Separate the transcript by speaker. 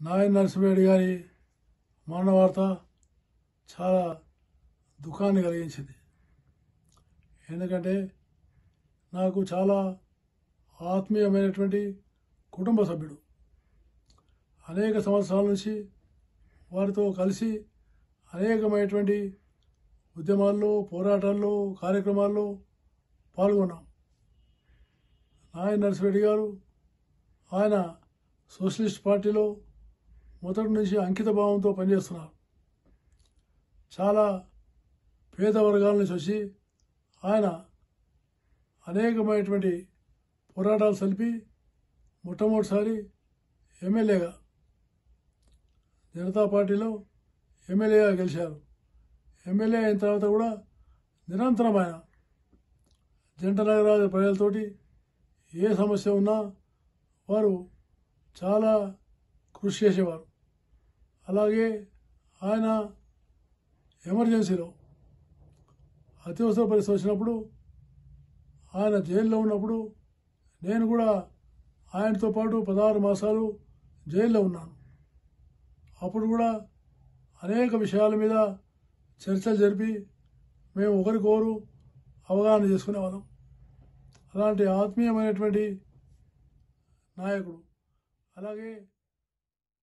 Speaker 1: నాయన నరసింహరెడ్డి గారి మరణ వార్త చాలా దుఃఖాన్ని కలిగించింది ఎందుకంటే నాకు చాలా ఆత్మీయమైనటువంటి కుటుంబ సభ్యుడు అనేక సంవత్సరాల నుంచి వారితో కలిసి అనేకమైనటువంటి ఉద్యమాల్లో పోరాటాల్లో కార్యక్రమాల్లో పాల్గొన్నాం నాయన నరసింహరెడ్డి గారు ఆయన సోషలిస్ట్ పార్టీలో మొదటి నుంచి అంకిత భావంతో పనిచేస్తున్నారు చాలా పేద వర్గాల నుంచి వచ్చి ఆయన అనేకమైనటువంటి పోరాటాలు సలిపి మొట్టమొదటిసారి ఎమ్మెల్యేగా జనతా పార్టీలో ఎమ్మెల్యేగా గెలిచారు ఎమ్మెల్యే అయిన తర్వాత కూడా నిరంతరం ఆయన జంట నగరాల ప్రజలతోటి ఏ సమస్య ఉన్నా వారు చాలా కృషి చేసేవారు అలాగే ఆయన ఎమర్జెన్సీలో అత్యవసర పరిస్థితి వచ్చినప్పుడు ఆయన జైల్లో ఉన్నప్పుడు నేను కూడా ఆయనతో పాటు పదహారు మాసాలు జైల్లో ఉన్నాను అప్పుడు కూడా అనేక విషయాల మీద చర్చలు జరిపి మేము ఒకరికొకరు అవగాహన చేసుకునేవాళ్ళం అలాంటి ఆత్మీయమైనటువంటి నాయకుడు అలాగే